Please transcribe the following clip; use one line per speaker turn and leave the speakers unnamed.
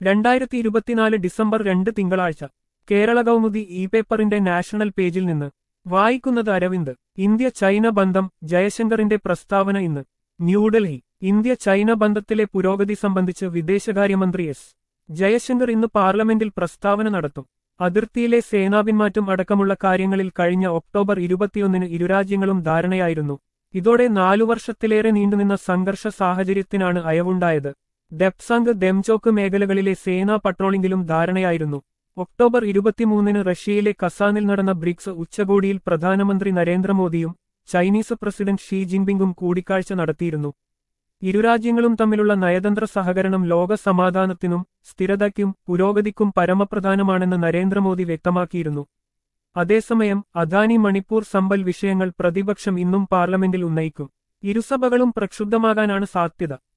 രണ്ടായിരത്തി ഇരുപത്തിനാല് ഡിസംബർ രണ്ട് തിങ്കളാഴ്ച കേരള കൗമുദി ഇ പേപ്പറിന്റെ നാഷണൽ പേജിൽ നിന്ന് വായിക്കുന്നത് അരവിന്ദ് ഇന്ത്യ ചൈന ബന്ധം ജയശങ്കറിന്റെ പ്രസ്താവന ഇന്ന് ന്യൂഡൽഹി ഇന്ത്യ ചൈന ബന്ധത്തിലെ പുരോഗതി സംബന്ധിച്ച് വിദേശകാര്യമന്ത്രി എസ് ജയശങ്കർ ഇന്ന് പാർലമെന്റിൽ പ്രസ്താവന നടത്തും അതിർത്തിയിലെ സേനാപിന്മാറ്റം അടക്കമുള്ള കാര്യങ്ങളിൽ കഴിഞ്ഞ ഒക്ടോബർ ഇരുപത്തിയൊന്നിന് ഇരുരാജ്യങ്ങളും ധാരണയായിരുന്നു ഇതോടെ നാലു വർഷത്തിലേറെ നീണ്ടുനിന്ന സംഘർഷ സാഹചര്യത്തിനാണ് അയവുണ്ടായത് ഡെപ്സാങ്ക് ദെംചോക്ക് മേഖലകളിലെ സേനാ പട്രോളിംഗിലും ധാരണയായിരുന്നു ഒക്ടോബർ ഇരുപത്തിമൂന്നിന് റഷ്യയിലെ കസാനിൽ നടന്ന ബ്രിക്സ് ഉച്ചകോടിയിൽ പ്രധാനമന്ത്രി നരേന്ദ്രമോദിയും ചൈനീസ് പ്രസിഡന്റ് ഷീ ജിൻപിങ്ങും കൂടിക്കാഴ്ച നടത്തിയിരുന്നു ഇരുരാജ്യങ്ങളും തമ്മിലുള്ള നയതന്ത്ര സഹകരണം ലോക സമാധാനത്തിനും സ്ഥിരതയ്ക്കും പുരോഗതിക്കും പരമപ്രധാനമാണെന്ന് നരേന്ദ്രമോദി വ്യക്തമാക്കിയിരുന്നു അതേസമയം അദാനി മണിപ്പൂർ സമ്പൽ വിഷയങ്ങൾ പ്രതിപക്ഷം ഇന്നും പാർലമെന്റിൽ ഉന്നയിക്കും ഇരുസഭകളും പ്രക്ഷുബ്ധമാകാനാണ് സാധ്യത